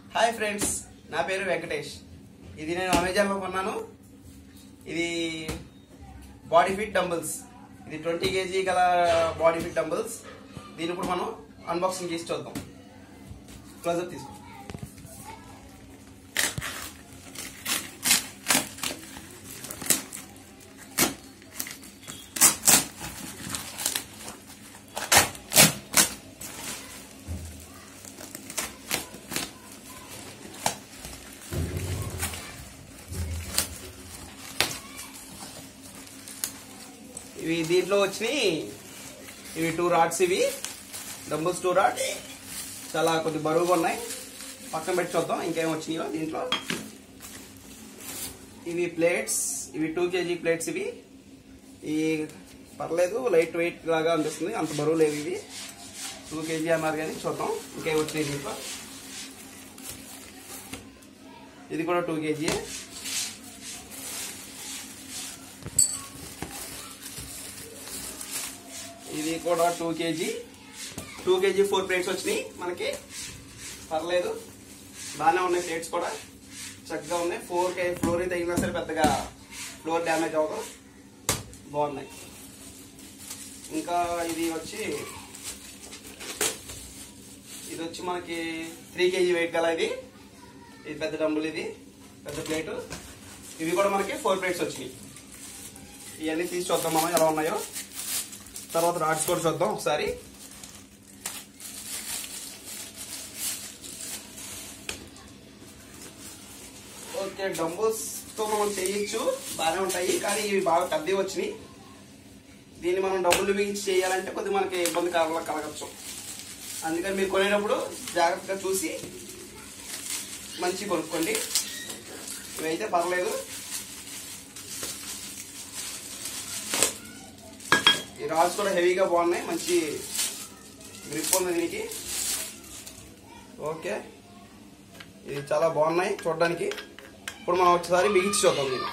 hi friends నా పేరు వెంకటేష్ ఇది నేను అమెజాన్లో కొన్నాను ఇది బాడీ ఫిట్ డంబుల్స్ ఇది ట్వంటీ కేజీ గల బాడీ ఫిట్ డంబుల్స్ దీని ఇప్పుడు మనం అన్బాక్సింగ్ చేసి చూద్దాం క్లోజప్ తీసుకో ఇవి దీంట్లో వచ్చినాయి ఇవి టూ రాడ్స్ ఇవి డంబుల్స్ టూ రాడ్స్ చాలా కొద్ది బరువుగా ఉన్నాయి పక్కన పెట్టి చూద్దాం ఇంకేం వచ్చినాయో దీంట్లో ఇవి ప్లేట్స్ ఇవి టూ కేజీ ప్లేట్స్ ఇవి ఈ పర్లేదు లైట్ వెయిట్ లాగా అనిపిస్తుంది అంత బరువు లేవు ఇవి టూ కేజీ అన్నారు కానీ చూద్దాం ఇంకేం వచ్చినాయి దీంట్లో ఇది కూడా టూ కేజీ ఇది కూడా two KG two KG four plates వచ్చినాయి మనకి పర్లేదు బాగానే ఉన్నాయి ప్లేట్స్ కూడా చక్కగా ఉన్నాయి ఫోర్ కే ఫ్లోర్ తగిలినా సరే పెద్దగా ఫ్లోర్ డ్యామేజ్ అవ్వదు బాగున్నాయి ఇంకా ఇది వచ్చి ఇది వచ్చి మనకి త్రీ కేజీ వెయిట్ గల ఇది ఇది పెద్ద డంబుల్ ఇది పెద్ద ప్లేటు ఇవి కూడా మనకి ఫోర్ ప్లేట్స్ వచ్చినాయి ఇవన్నీ తీసి చూద్దాం మనం ఎలా ఉన్నాయో తర్వాత రాడ్స్ కూడా చూద్దాం ఒకసారి ఓకే డంబుల్స్ తో మనం చేయొచ్చు బాగానే ఉంటాయి కానీ ఇవి బాగా పెద్దవి వచ్చినాయి దీన్ని మనం డబ్బులు బిగించి చేయాలంటే కొద్దిగా మనకి ఇబ్బంది కలగ కలగచ్చు అందుకని మీరు కొనేటప్పుడు జాగ్రత్తగా చూసి మంచి కొనుక్కోండి ఇవైతే పర్లేదు ఈ రాడ్స్ కూడా హెవీగా బాగున్నాయి మంచి గ్రిప్ ఉంది దీనికి ఓకే ఇది చాలా బాగున్నాయి చూడడానికి ఇప్పుడు మనం ఒకసారి బిగించి చూద్దాం దీన్ని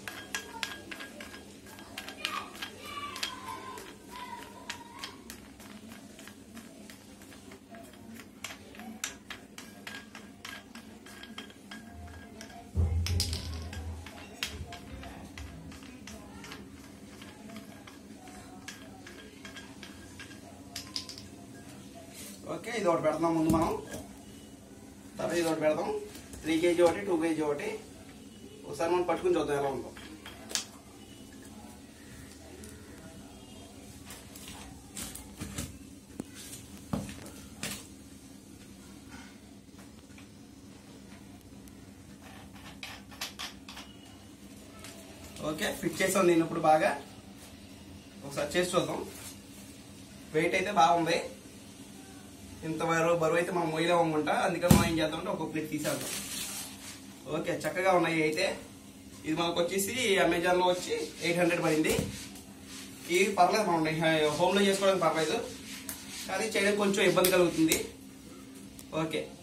ఓకే ఇది ఒకటి పెడదాం ముందు మనం తర్వాత ఇది ఒకటి పెడదాం త్రీ కేజీ ఒకటి టూ కేజీ ఒకటి ఒకసారి మనం పట్టుకుని చూద్దాం ఎలా ఉందో ఓకే ఫిట్ చేసాం దీన్ని ఇప్పుడు బాగా ఒకసారి చేసి చూద్దాం వెయిట్ అయితే బాగుంది ఇంత బరువు బరువు అయితే మనం మొయ్యలేము అనుకుంటా అందుకని మనం ఏం చేద్దామంటే ఒక ప్లేట్ తీసేద్దాం ఓకే చక్కగా ఉన్నాయి అయితే ఇది మనకు వచ్చేసి అమెజాన్లో వచ్చి ఎయిట్ హండ్రెడ్ పడింది ఇవి పర్లేదు మనం హోమ్లో చేసుకోవడానికి పర్లేదు కానీ చేయడం కొంచెం ఇబ్బంది కలుగుతుంది ఓకే